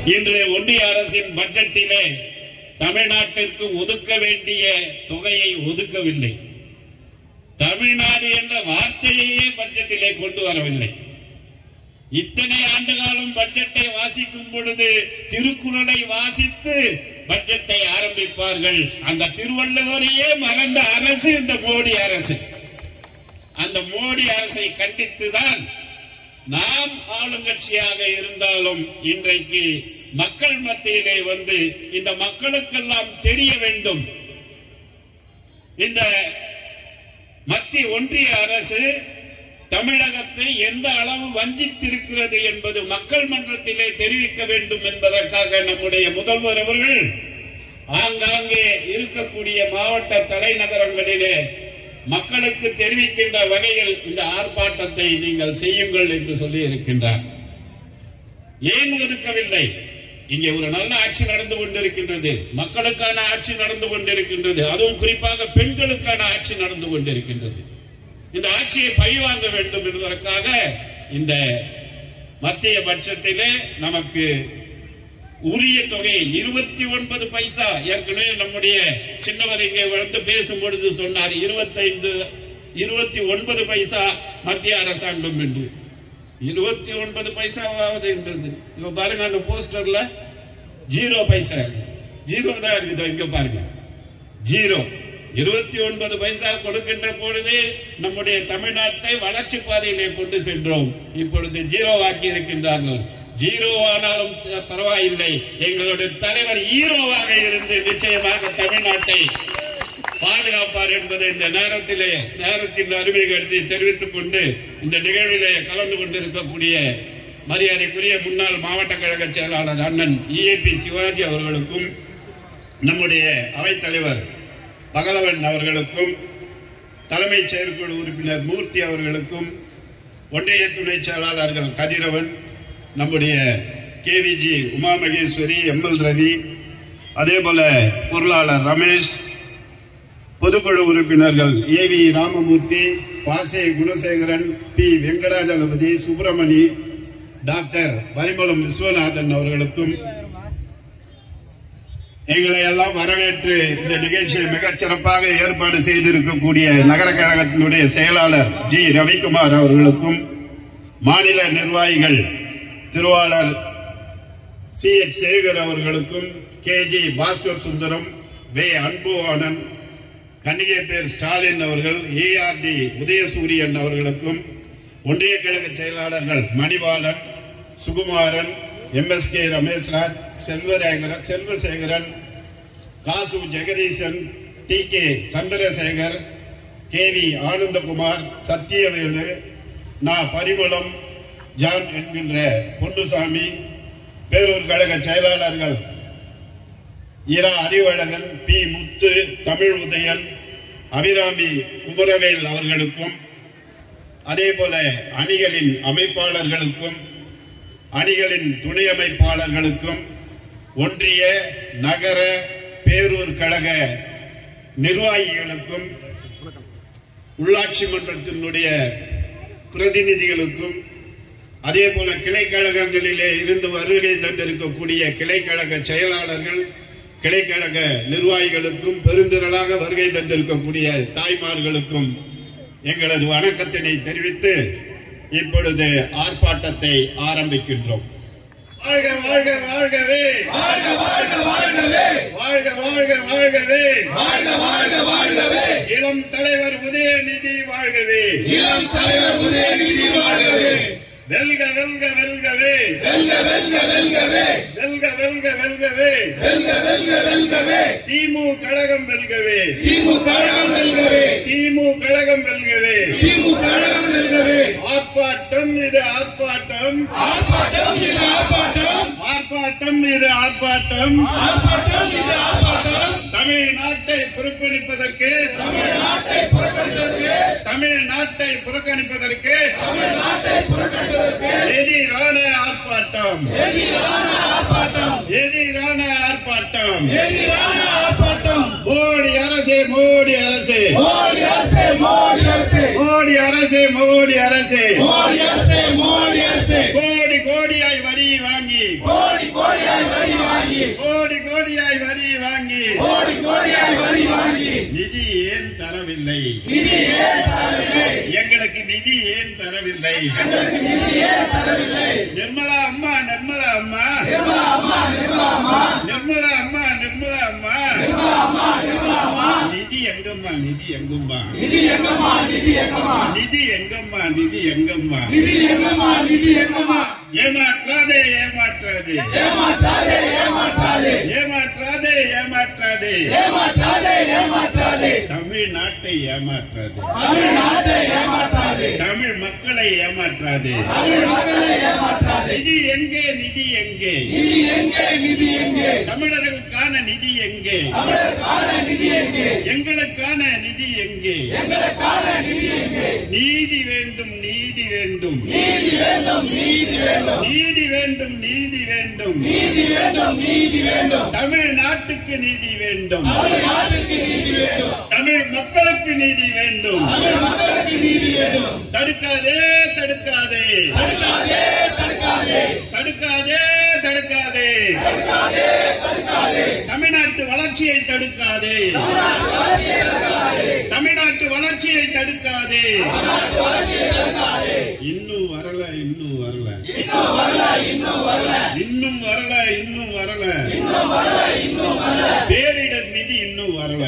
இன்று ஒன்றிய அரசின் பட்ஜெட்டிலே தமிழ்நாட்டிற்கு ஒதுக்க வேண்டிய தொகையை ஒதுக்கவில்லை தமிழ்நாடு என்ற வார்த்தையையே பட்ஜெட்டிலே கொண்டு வரவில்லை இத்தனை ஆண்டு காலம் பட்ஜெட்டை வாசிக்கும் பொழுது திருக்குறளை வாசித்து பட்ஜெட்டை ஆரம்பிப்பார்கள் அந்த திருவள்ளுவரையே மறந்த அரசு இந்த மோடி அரசு அந்த மோடி அரசை கண்டித்துதான் நாம் ஆளுங்கட்சியாக இருந்தாலும் இன்றைக்கு மக்கள் மத்தியிலே வந்து இந்த மக்களுக்கெல்லாம் தெரிய வேண்டும் இந்த மத்திய ஒன்றிய அரசு தமிழகத்தை எந்த அளவு வஞ்சித்திருக்கிறது என்பது மக்கள் மன்றத்திலே தெரிவிக்க வேண்டும் என்பதற்காக நம்முடைய முதல்வர் அவர்கள் ஆங்காங்கே இருக்கக்கூடிய மாவட்ட தலைநகரங்களிலே மக்களுக்கு தெரிவிக்கின்ற வகையில் இந்த ஆர்ப்பாட்டத்தை நீங்கள் செய்யுங்கள் என்று சொல்லி இருக்கின்றார் ஏன் ஒதுக்கவில்லை இங்கே ஒரு நல்ல ஆட்சி நடந்து கொண்டிருக்கின்றது மக்களுக்கான ஆட்சி நடந்து கொண்டிருக்கின்றது அதுவும் குறிப்பாக பெண்களுக்கான ஆட்சி நடந்து கொண்டிருக்கின்றது இந்த ஆட்சியை பழிவாங்க வேண்டும் என்பதற்காக இந்த மத்திய பட்ஜெட்டிலே நமக்கு உரிய தொகை இருபத்தி ஒன்பது பைசா ஏற்கனவே நம்முடைய சின்னவர் இங்கே வந்து பேசும் பொழுது சொன்னார் இருபத்தைந்து இருபத்தி ஒன்பது பைசா மத்திய அரசாங்கம் என்று இருபத்தி ஒன்பது பைசாவாவது என்றது இப்ப பாருங்க அந்த போஸ்டர்ல ஜீரோ பைசா ஜீரோ தான் இருக்குது இங்க பாருங்க ஜீரோ இருபத்தி ஒன்பது பைசா கொடுக்கின்ற பொழுது நம்முடைய தமிழ்நாட்டை வளர்ச்சி பாதையிலே கொண்டு சென்றோம் இப்பொழுது ஜீரோ ஆக்கி இருக்கின்றார்கள் ஜீரோ ஆனாலும் பரவாயில்லை எங்களுடைய தலைவர் ஹீரோவாக இருந்து நிச்சயமாக தமிழ்நாட்டை பாதுகாப்பார் என்பதை இந்த நேரத்திலே நேரத்தின் அருமை கருதி தெரிவித்துக் கொண்டு இந்த நிகழ்விலே கலந்து கொண்டிருக்கக்கூடிய மரியாதைக்குரிய முன்னாள் மாவட்ட கழக செயலாளர் அண்ணன் இஏபி சிவாஜி அவர்களுக்கும் நம்முடைய அவைத்தலைவர் பகலவன் அவர்களுக்கும் தலைமைச் செயற்குழு உறுப்பினர் மூர்த்தி அவர்களுக்கும் ஒன்றிய துணை செயலாளர்கள் கதிரவன் நம்முடைய KVG Uma Maheswari M L Ravi அதே போல பொருளாளர் ரமேஷ் பொதுக்குழு உறுப்பினர்கள் ஏ வி ராமமூர்த்தி பாசே குணசேகரன் பி வெங்கடாஜலபதி சுப்பிரமணி டாக்டர் பரிமளம் விஸ்வநாதன் அவர்களுக்கும் எங்களை எல்லாம் வரவேற்று இந்த நிகழ்ச்சியை மிகச் சிறப்பாக ஏற்பாடு செய்திருக்கக்கூடிய நகர கழகத்தினுடைய செயலாளர் ஜி ரவிக்குமார் அவர்களுக்கும் மாநில நிர்வாகிகள் திருவாளர் சி எச் சேகர் அவர்களுக்கும் கே ஜி பாஸ்கர் சுந்தரம் வே அன்புவாணன் கன்னிகைப்பேர் ஸ்டாலின் அவர்கள் ஏஆர்டி உதயசூரியன் அவர்களுக்கும் ஒன்றிய கழக செயலாளர்கள் Manibalan Sukumaran M S K Rameshraj Selvarekaran Selvasekaran காசு Jagadeesan T K Chandrasekar K V Anandakumar Sathiyavelu நா பரிமளம் ஜான் என்கின்ற பொன்னுசாமி பேரூர் கழக செயலாளர்கள் இரா அறிவழகன் பி முத்து தமிழ் உதயன் அபிராமி குமரவேல் அவர்களுக்கும் அதே போல அணிகளின் அமைப்பாளர்களுக்கும் அணிகளின் துணை அமைப்பாளர்களுக்கும் ஒன்றிய நகர பேரூர் கழக நிர்வாகிகளுக்கும் உள்ளாட்சி மன்றத்தினுடைய பிரதிநிதிகளுக்கும் அதே போல கிளைக்கழகங்களிலே இருந்து வருகை தந்திருக்கக்கூடிய கிளைக்கழக செயலாளர்கள் கிளைக்கழக நிர்வாகிகளுக்கும் பெருந்திரளாக வருகை தந்திருக்கக்கூடிய தாய்மார்களுக்கும் எங்களது வணக்கத்தினை தெரிவித்து இப்பொழுது ஆர்ப்பாட்டத்தை ஆரம்பிக்கின்றோம் வாழ்க வாழ்க வாழ்கவே வாழ்க வாழ்க வாழ்கவே வாழ்க வாழ்க வாழ்கவே வாழ்க வாழ்க வாழ்கவே இளம் தலைவர் உதயநிதி வாழ்கவே இளம் தலைவர் உதயநிதி வாழ்கவே வெல்க வெல்க வெல்கவே வெல்க வெல்க வெல்கவே வெல்க வெல்க வெல்கவே வெல்க வெல்க வெல்கவே திமு கழகம் வெல்கவே திமுக கழகம் வெல்கவே திமு கழகம் வெல்கவே திமுக கழகம் வெல்கவே ஆர்ப்பாட்டம் இது ஆர்ப்பாட்டம் ஆர்ப்பாட்டம் இது ஆர்ப்பாட்டம் ஆர்ப்பாட்டம் இது ஆர்ப்பாட்டம் ஆர்ப்பாட்டம் இது ஆர்ப்பாட்டம் தமிழ்நாட்டை புறக்கணிப்பதற்கு தமிழ்நாட்டை புறக்கணித்ததற்கு தமிழ்நாட்டை புறக்கணிப்பதற்கு தமிழ்நாட்டை புறக்கணித்ததற்கு எதிரான ஆர்ப்பாட்டம் எதிரான ஆர்ப்பாட்டம் எதிரான ஆர்ப்பாட்டம் எதிரான ஆர்ப்பாட்டம் மோடி அரசே மோடி அரசே மோடி அரசே மோடி அரசே மோடி அரசே மோடி அரசே மோடி அரசே மோடி அரசே கோடி கோடியாய் வரி வாங்கி கோடி கோடியாய் வாங்கி கோடி கோடியாய் வரி வாங்கி கோடி கோடியாய் வரி வாங்கி நிதி ஏன் தரவில்லை நிதி ஏன் தரவில்லை எங்களுக்கு நிதி ஏன் தரவில்லை எங்களுக்கு நிதி ஏன் தரவில்லை நிர்மலா அம்மா நிர்மலா அம்மா நிர்மலா அம்மா நிர்மலா அம்மா நிர்மலா அம்மா நிர்மலா அம்மா நிர்மலா அம்மா நிர்மலா அம்மா நிதி எங்கம்மா நிதி எங்கம்மா நிதி எங்கம்மா நிதி எங்கம்மா நிதி எங்கம்மா நிதி எங்கம்மா நிதி எங்கம்மா நிதி எங்கம்மா ஏமாற்றாதே ஏமாற்றாதே ஏமாற்றாதே ஏமாற்றாதே ஏமாற்றாதே ஏமாற்றாதே ஏமாற்றாதே ஏமாற்றாதே தமிழ்நாட்டை ஏமாற்றாதே தமிழ்நாட்டை ஏமாற்றாதே தமிழ் மக்களை ஏமாற்றாதே தமிழ் மக்களை ஏமாற்றாதே நிதி எங்கே நிதி எங்கே நிதி எங்கே நிதி எங்கே தமிழர்களுக்கான நிதி எங்கே தமிழருக்கான நிதி எங்கே எங்களுக்கான நிதி எங்கே எங்களுக்கான நிதி எங்கே நீதி வேண்டும் நீதி வேண்டும் நீதி வேண்டும் நீதி வேண்டும் நீதி வேண்டும் நீதி வேண்டும் நீதி வேண்டும் நீதி வேண்டும் தமிழ்நாட்டுக்கு நீதி வேண்டும் தமிழ்நாட்டுக்கு நீதி வேண்டும் தமிழ் மக்களுக்கு நீதி வேண்டும் தமிழ் மக்களுக்கு நீதி வேண்டும் தடுக்காதே தடுக்காதே தடுக்காதே தடுக்காதே தடுக்காதே தடுக்காதே தடுக்காதே தடுக்காதே தமிழ்நாட்டு வளர்ச்சியை தடுக்காதே தமிழ்நாட்டு வளர்ச்சியை தடுக்காதே இன்னும் வரல இன்னும் வரல இன்னும் வரல இன்னும் வரல இன்னும் வரல இன்னும் வரல இன்னும் வரல இன்னும் வரல பேரிடர் நிதி இன்னும் வரல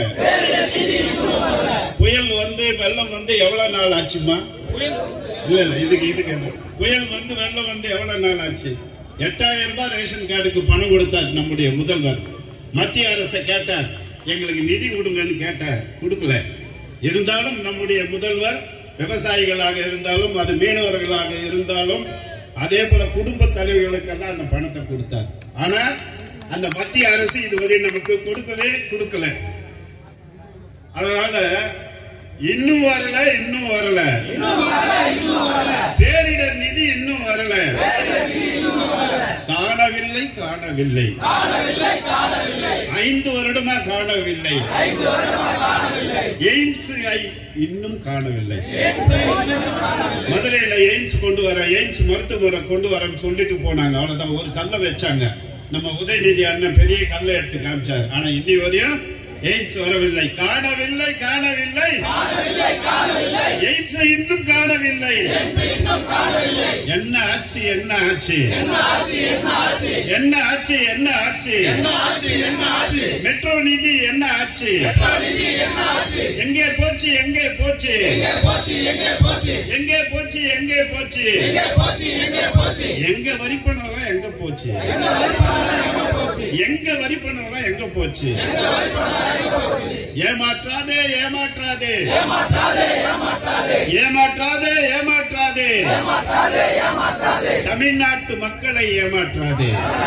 புயல் வந்து வெள்ளம் வந்து எவ்வளவு நாள் ஆச்சுமா இல்ல இல்ல இதுக்கு இதுக்கு என்ன? புயல் வந்து வெள்ளம் வந்து எவ்வளவு நாள் ஆச்சு எட்டாயிரம் ரூபாய் ரேஷன் கார்டுக்கு பணம் கொடுத்தார் நம்முடைய முதல்வர் மத்திய அரசை கேட்டார் எங்களுக்கு நிதி கொடுங்கன்னு கேட்டார் கொடுக்கல இருந்தாலும் நம்முடைய முதல்வர் விவசாயிகளாக இருந்தாலும் அது மீனவர்களாக இருந்தாலும் அதே போல குடும்ப தலைவர்களுக்கெல்லாம் அந்த பணத்தை கொடுத்தார் ஆனா அந்த மத்திய அரசு இதுவரை நமக்கு கொடுக்கவே கொடுக்கல அதனால இன்னும் வரல இன்னும் வரல இன்னும் வரல இன்னும் வரல பேரிடர் நிதி இன்னும் வரல காணவில்லை காணவில்லை காணவில்லை காணவில்லை ஐந்து வருடமா காணவில்லை ஐந்து வருடமா காணவில்லை எய்ம்ஸ் ஐ- இன்னும் காணவில்லை மதுரையில எய்ம்ஸ் கொண்டு வர எய்ம்ஸ் மருத்துவரை கொண்டு வரேன்னு சொல்லிட்டு போனாங்க அவ்வளவுதான் ஒரு கல்லை வச்சாங்க நம்ம உதயநிதி அண்ணன் பெரிய கல்லை எடுத்து காமிச்சார் ஆனா இன்னி வரையும் எய்ம்ஸ் வரவில்லை காணவில்லை காணவில்லை காணவில்லை காணவில்லை எய்ம்ஸ் இன்னும் காணவில்லை இன்னும் காணவில்லை என்ன ஆச்சு என்ன ஆச்சு என்ன ஆச்சு என்ன ஆச்சு என்ன ஆச்சு என்ன ஆச்சு என்ன ஆச்சு என்ன ஆச்சு மெட்ரோ நிதி என்ன ஆச்சு நிதி என்ன ஆச்சு எங்கே போச்சு எங்கே போச்சு எங்கே போச்சு எங்கே போச்சு எங்கே போச்சு எங்கே போச்சு எங்கே போச்சு எங்கே போச்சு எங்க வரி பணம்லாம் எங்க போச்சு எங்க வரி பணம்லாம் எங்க போச்சு ஏமாற்றாதே ஏமாற்றாதே ஏமாற்றாதே ஏமாற்றாதே ஏமாற்றாதே ஏமாற்றாதே ஏமாற்றாதே ஏமாற்றாதே தமிழ்நாட்டு மக்களை ஏமாற்றாதே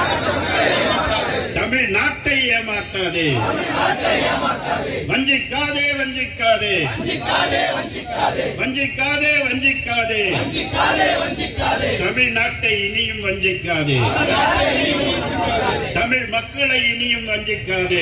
தமிழ்நாட்டை ஏமாற்றாதே வஞ்சிக்காதே வஞ்சிக்காதே வஞ்சிக்காதே வஞ்சிக்காதே வஞ்சிக்காதே வஞ்சிக்காதே வஞ்சிக்காதே வஞ்சிக்காதே தமிழ்நாட்டை இனியும் வஞ்சிக்காதே தமிழ் மக்களை இனியும் வஞ்சிக்காதே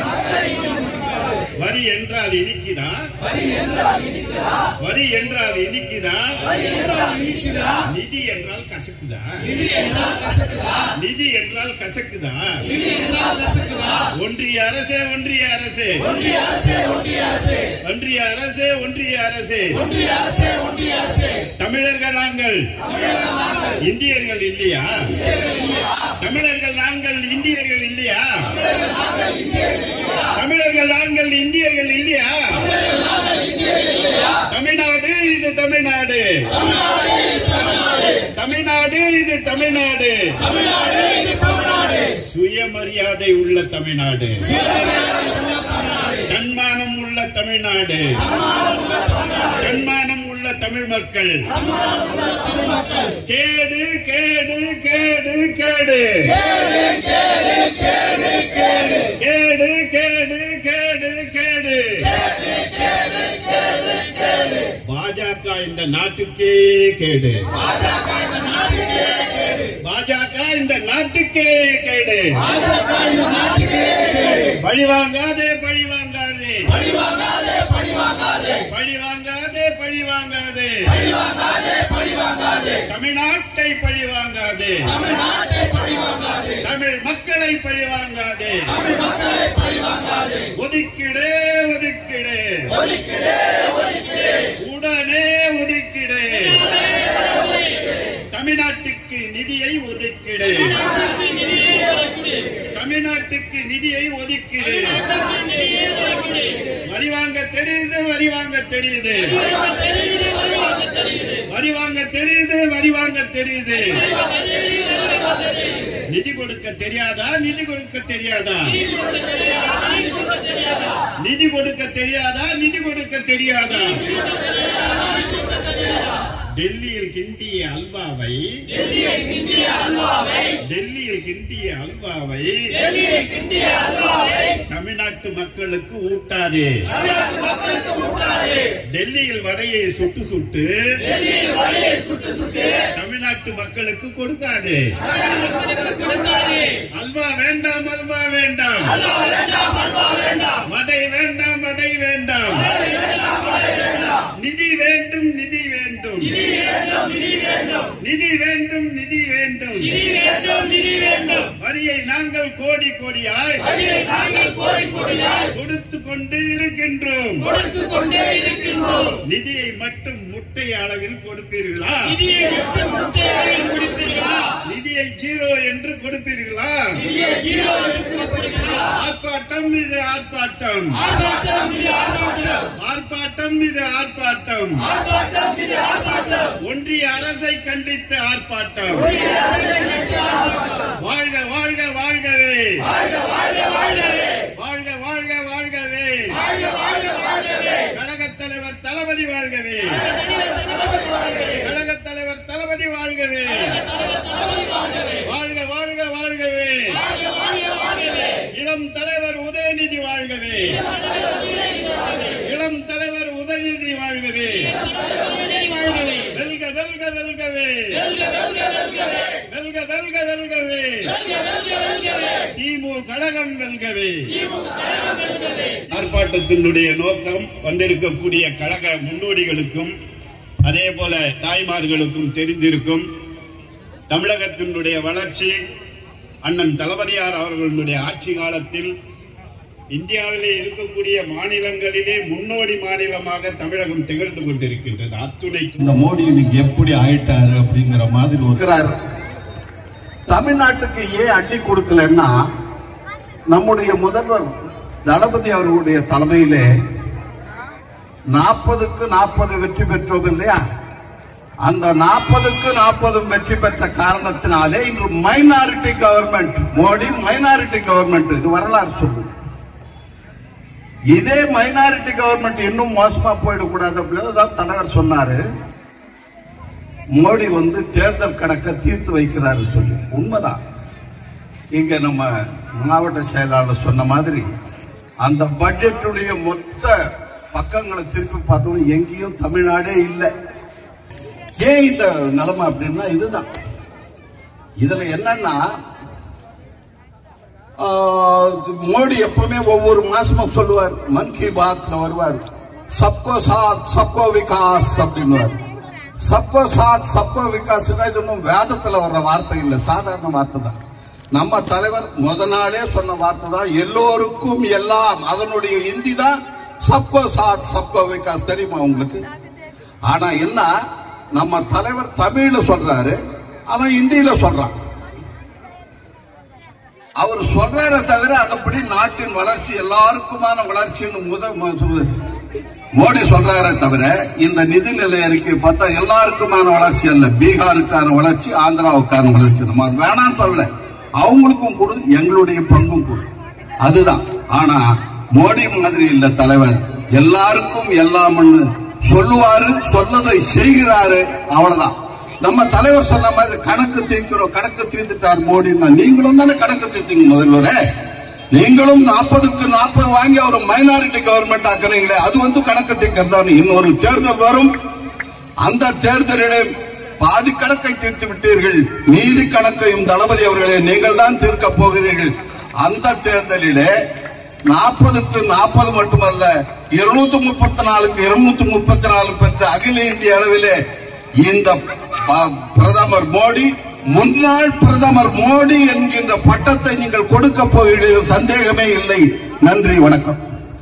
வரி என்றால் இனிக்குதா வரி என்றால் இனிக்குதா வரி என்றால் இனிக்குதா வரி என்றால் இனிக்குதா நிதி என்றால் கசக்குதா நிதி என்றால் கசக்குதா நிதி என்றால் கசக்குதா நிதி என்றால் கசக்குதா ஒன்றிய அரசே ஒன்றிய அரசே ஒன்றிய அரசே ஒன்றிய அரசே ஒன்றிய அரசே ஒன்றிய அரசே ஒன்றிய அரசே ஒன்றிய அரசே தமிழர்கள் நாங்கள் தமிழர்கள் நாங்கள் இந்தியர்கள் இல்லையா தமிழர்கள் நாங்கள் இந்தியர்கள் இல்லையா தமிழர்கள் நாங்கள் இந்தியர்கள் இல்லையா தமிழ்நாடு இது தமிழ்நாடு தமிழ்நாடு இது தமிழ்நாடு தமிழ்நாடு இது தமிழ்நாடு சுயமரியாதை உள்ள தமிழ்நாடு தன்மானம் உள்ள தமிழ்நாடு தன்மானம் உள்ள தமிழ் மக்கள் கேடு கேடு கேடு கேடு கேடு கேடு கேடு கேடு பாஜக இந்த நாட்டுக்கே கேடு பாஜக இந்த நாட்டுக்கே கேடு பழி வாங்காதே பழி வாங்காதே பழி வாங்காதே பழி வாங்காதே பழி வாங்காதே பழி வாங்காதே பழி வாங்காதே பழி வாங்காதே வாங்காதே தமிழ்நாட்டை பழி வாங்காதே தமிழ்நாட்டை பழி வாங்காதே தமிழ் மக்களை பழி வாங்காதே தமிழ் மக்களை பழி வாங்காதே ஒதுக்கிடு ஒதுக்கிடு ஒதுக்கிடே ஒதுக்கிடே உடனே ஒதுக்கிடு தமிழ்நாட்டுக்கு நிதியை ஒதுக்கிடு தமிழ்நாட்டுக்கு நிதியை ஒதுக்கிடு வரி வாங்க தெரியுது வரி வாங்க தெரியுது வரி வாங்க தெரியுது வரி வாங்க தெரியுது நிதி கொடுக்க தெரியாதா நிதி கொடுக்க தெரியாதா நிதி கொடுக்க தெரியாதா நிதி கொடுக்க தெரியாதா டெல்லியில் கிண்டிய அல்வாவை டெல்லியில் கிண்டிய அல்வாவை தமிழ்நாட்டு மக்களுக்கு ஊட்டாதே டெல்லியில் வடையை சுட்டு சுட்டு தமிழ்நாட்டு மக்களுக்கு கொடுக்காதே அல்வா வேண்டாம் அல்வா வேண்டாம் வடை வேண்டாம் வடை வேண்டாம் நிதி வேண்டும் நிதி வேண்டும் நிதி வேண்டும் நிதி வேண்டும் வரியை நாங்கள் கோடி கோடியாய் கொடுத்து கொண்டு இருக்கின்றோம் கொடுத்துக் கொண்டே இருக்கின்றோம் நிதியை மட்டும் முட்டை அளவில் கொடுப்பீர்களா நிதியை விட்டு முட்டையை முடிப்பீர்களா நிதியை ஜீரோ என்று கொடுப்பீர்களா நிதியை ஜீரோ என்று கொடுப்பீர்களா ஆர்ப்பாட்டம் இது ஆர்ப்பாட்டம் ஆர்ப்பாட்டம் இது ஆர்ப்பாட்டம் ஆர்ப்பாட்டம் இது ஆர்ப்பாட்டம் ஆர்ப்பாட்டம் இது ஆர்ப்பாட்டம் ஒன்றிய அரசை கண்டித்து ஆர்ப்பாட்டம் வாழ்க வாழ்க வாழ்கவே வாழ்க வாழ்க வாழ்கவே வாழ்க வாழ்க வாழ்கவே வாழ்க வாழ்க வாழ்கவே கழகத் தலைவர் தளபதி வாழ்கவே கழகத் தலைவர் தளபதி வாழ்கவே வாழ்க வாழ்க வாழ்கவே இளம் தலைவர் உதயநிதி வாழ்கவே இளம் தலைவர் உதயநிதி வாழ்கவே வெல்க வெல்க வெல்கவே வெல்க வெல்க வெல்கவே திமு கழகம் வெல்கவே ஆர்ப்பாட்டத்தினுடைய நோக்கம் வந்திருக்கக்கூடிய கழக முன்னோடிகளுக்கும் அதே போல தாய்மார்களுக்கும் தெரிந்திருக்கும் தமிழகத்தினுடைய வளர்ச்சி அண்ணன் தளபதியார் அவர்களுடைய ஆட்சி காலத்தில் இந்தியாவிலே இருக்கக்கூடிய மாநிலங்களிலே முன்னோடி மாநிலமாக தமிழகம் திகழ்ந்து கொண்டிருக்கின்றது அத்துணை இந்த மோடி இன்னைக்கு எப்படி ஆயிட்டாரு அப்படிங்கிற மாதிரி ஒரு இருக்கிறாரு தமிழ்நாட்டுக்கு ஏன் அள்ளி கொடுக்கலன்னா நம்முடைய முதல்வர் தளபதி அவர்களுடைய தலைமையிலே நாற்பதுக்கு நாற்பது வெற்றி பெற்றோம் இல்லையா அந்த நாற்பதுக்கு நாற்பதும் வெற்றி பெற்ற காரணத்தினாலே இன்று minority government Modi minority government இது வரலாறு சொல்லுது இதே மைனாரிட்டி கவர்மெண்ட் இன்னும் மோசமா போயிடக்கூடாது அப்படின்னு தான் தலைவர் சொன்னாரு மோடி வந்து தேர்தல் கணக்கை தீர்த்து வைக்கிறாரு சொல்லி உண்மைதான் இங்க நம்ம மாவட்ட செயலாளர் சொன்ன மாதிரி அந்த பட்ஜெட்டுடைய மொத்த பக்கங்களை திருப்பி பார்த்தோம் எங்கேயும் தமிழ்நாடே இல்லை ஏன் இந்த நிலைமை அப்படின்னா இதுதான் இதுல என்னன்னா ஆஹ், மோடி எப்பவுமே ஒவ்வொரு மாசமும் சொல்லுவார் மன் கி பாத்ல வருவார் சப்கோ சாத் சப்கோ விகாஸ் அப்படின்னுவார் சப்கோ சாத் சப்கோ விகாஸ் இது ஒன்றும் வேதத்துல வர்ற வார்த்தை இல்லை சாதாரண வார்த்தை தான் நம்ம தலைவர் முத நாளே சொன்ன வார்த்தை தான் எல்லோருக்கும் எல்லாம் அதனுடைய இந்தி தான் சப்கோ சாத் சப்கோ விகாஸ் தெரியுமா உங்களுக்கு ஆனா என்ன நம்ம தலைவர் தமிழ்ல சொல்றாரு அவன் இந்தியில சொல்றான் அவர் சொல்றாரே தவிர அதப்படி நாட்டின் வளர்ச்சி எல்லாருக்குமான வளர்ச்சின்னு முத மு- மோடி சொல்றாரே தவிர இந்த நிதிநிலை அறிக்கை பார்த்தா எல்லாருக்குமான வளர்ச்சி அல்ல பீகாருக்கான வளர்ச்சி ஆந்திராவுக்கான வளர்ச்சி நம்ம அது வேணாம்னு சொல்லல அவங்களுக்கும் கொடு எங்களுடைய பங்கும் கொடு அதுதான் ஆனா மோடி மாதிரி இல்ல தலைவர் எல்லாருக்கும் எல்லாம்னு சொல்லுவாரு சொல்லதை செய்கிறாரு அவ்வளவுதான் நம்ம தலைவர் சொன்ன மாதிரி கணக்கு தீர்க்கிறோம் கணக்கு தீர்த்துட்டார் மோடின்னா நீங்களும் தானே கணக்கு தீர்த்தீங்க முதல்வரே நீங்களும் நாற்பதுக்கு நாற்பது வாங்கி ஒரு மைனாரிட்டி கவர்மெண்ட் ஆக்குறீங்களே அது வந்து கணக்கு தீர்க்கிறதா இன்னொரு தேர்தல் வரும் அந்த தேர்தலிலே பாதி கணக்கை தீர்த்து விட்டீர்கள் நீதி கணக்கையும் தளபதி அவர்களே நீங்கள் தான் தீர்க்க போகிறீர்கள் அந்த தேர்தலிலே நாற்பதுக்கு நாற்பது மட்டுமல்ல இருநூத்தி முப்பத்தி நாலுக்கு இருநூத்தி முப்பத்தி நாலு பெற்ற அகில இந்திய அளவிலே இந்த ப- பிரதமர் மோடி முன்னாள் பிரதமர் மோடி என்கின்ற பட்டத்தை நீங்கள் கொடுக்க போகிறீர்கள் சந்தேகமே இல்லை நன்றி வணக்கம்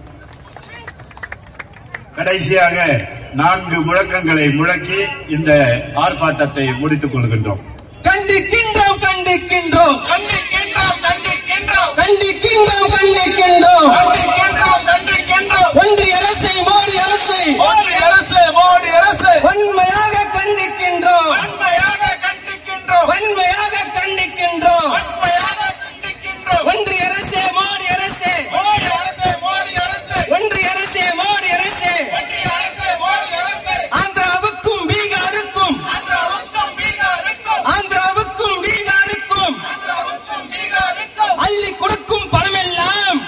கடைசியாக நான்கு முழக்கங்களை முழக்கி இந்த ஆர்ப்பாட்டத்தை முடித்துக் கொள்கின்றோம் கண்டிக்கின்றோம் கண்டிக்கின்றோம் கண்டிக்கின்றோம் கண்டிக்கின்றோம் கண்டிக்கின்றோம் கண்டிக்கின்றோம் கண்டிக்கின்றோம் கண்டிக்கின்றோம் ஒன்றிய அரசை மோடி அரசை மோடி அரசு மோடி அரசு வன்மையாக கண்டிக்கின்றோம் வன்மையாக கண்டிக்கின்றோம் வன்மையாக கண்டிக்கின்றோம் வன்மையாக கண்டிக்கின்றோம் ஒன்றிய அரசே மோடி அரசே மோடி அரசு மோடி அரசு ஒன்றிய அரசே மோடி அரசே ஒன்றிய அரசு மோடி அரசு ஆந்திராவுக்கும் பீகாருக்கும் ஆந்திராவுக்கும் பீகாருக்கும் ஆந்திராவுக்கும் பீகாருக்கும் ஆந்திராவுக்கும் பீகாருக்கும் அள்ளி கொடுக்கும் பணமெல்லாம்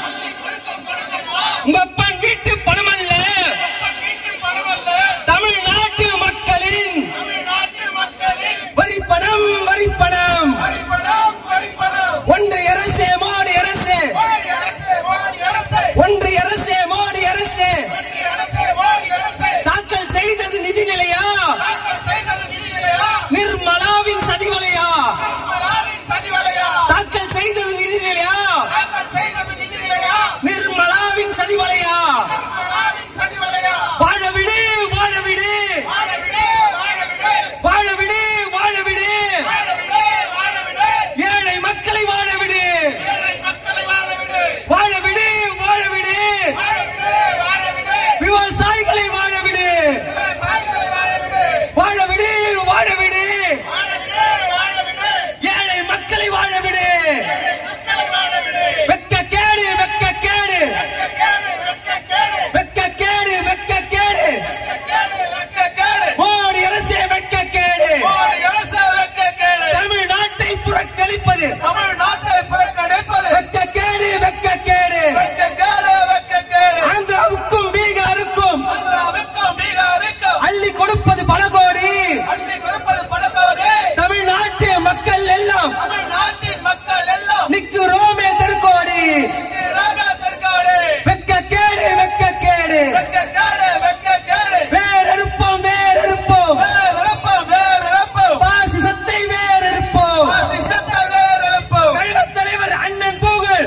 உங்க அப்பன் வீட்டு பணமல்ல வீட்டு பணமல்ல தமிழ்நாட்டு மக்களின் தமிழ்நாட்டு மக்களின் வரி பணம் வரி பணம் வரிப்பணம் வரிப்பணம் ஒன்றிய அரசே மோடி அரசே மோடி அரசு மோடி அரசு ஒன்றிய அரசே மோடி அரசே ஒன்றிய அரசு மோடி அரசு தாக்கல் செய்தது நிதிநிலையா தாக்கல் செய்தது நிதிநிலையா நிர்மலாவின் சதிவலையா நிர்மலாவின் சதிவலையா தாக்கல் செய்தது நிதிநிலையா தாக்கல் செய்தது நிதிநிலையா நிர்மலாவின் சதிவலையா நிர்மலாவின் சதிவலையா வாழ விடு வாழ விடு வாழ விடு வாழ விடு வாழ விடு வாழ விடு வாழ விடு வாழ விடு ஏழை மக்களை வாழ விடு ஏழை மக்களை வாழ விடு வாழ விடு வாழ விடு வாழ விடு வாழ விடு விவசாயிகளை வாழ விடு விவசாயிகளை வாழ விடு வாழ விடு வாழ விடு வாழ விடு வாழ விடு ஏழை மக்களை வாழ விடு ஏழை மக்களை வாழ விடு வெக்க கேடு வெக்க கேடு வெட்கக்கேடு வெட்கக்கேடு வெக்க கேடு வெக்க கேடு வெட்கக்கேடு வெட்கக்கேடு மோடி அரசே வெக்க கேடு மோடி அரசு வெட்கக்கேடு தமிழ்நாட்டை புறக்கணிப்பது தமிழ்நாட்டை புறக்கணிப்பது வெக்க கேடு வெக்க கேடு வெட்கக்கேடு வெட்கக்கேடு ஆந்திராவுக்கும் பீகாருக்கும் ஆந்திராவுக்கும் பீகாருக்கும் அள்ளி கொடுப்பது பல கோடி அள்ளி கொடுப்பது பணத்தோடு தமிழ்நாட்டு மக்கள் எல்லாம் தமிழ்நாட்டின் மக்கள் எல்லாம் நிற்கிறோமே தெருக்கோடி நிற்கிறாக தெற்காடு வெக்க கேடு வெக்க கேடு வெட்கக்கேடு வெட்கக்கேடு வேறெடுப்போம் வேறெடுப்போம் வேறிழப்போம் வேறிழப்போம் பாசிசத்தை வேறெடுப்போம் பாசிசத்தை வேறிழப்போம் கழகத் தலைவர் அண்ணன் புகழ்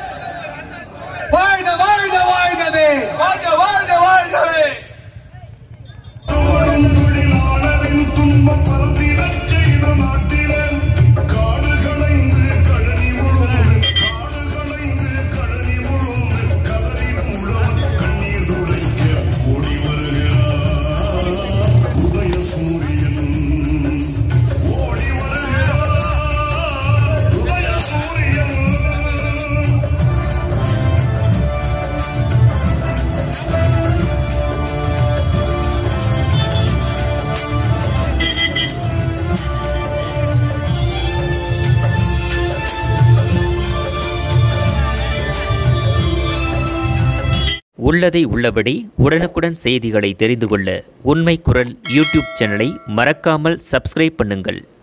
வாழ்க வாழ்க வாழ்கவே வாழ்க வாழ்க வாழ்கவே தொழிலாளரின் துன்பம் பரந்திடச் செய்த நாட்டிலே காடுகளைந்து கழனி முழுவதும் காடுகளைந்து கழனி முழுவதும் கதறிடும் உழவன் கண்ணீர் துடைக்க ஓடி வருகிறார் உதய சூரியன் ஓடி வருகிறார் உதய சூரியன் உள்ளதை உள்ளபடி உடனுக்குடன் செய்திகளை தெரிந்து கொள்ள உண்மை குரல் யூடியூப் சேனலை மறக்காமல் சப்ஸ்கிரைப் பண்ணுங்கள்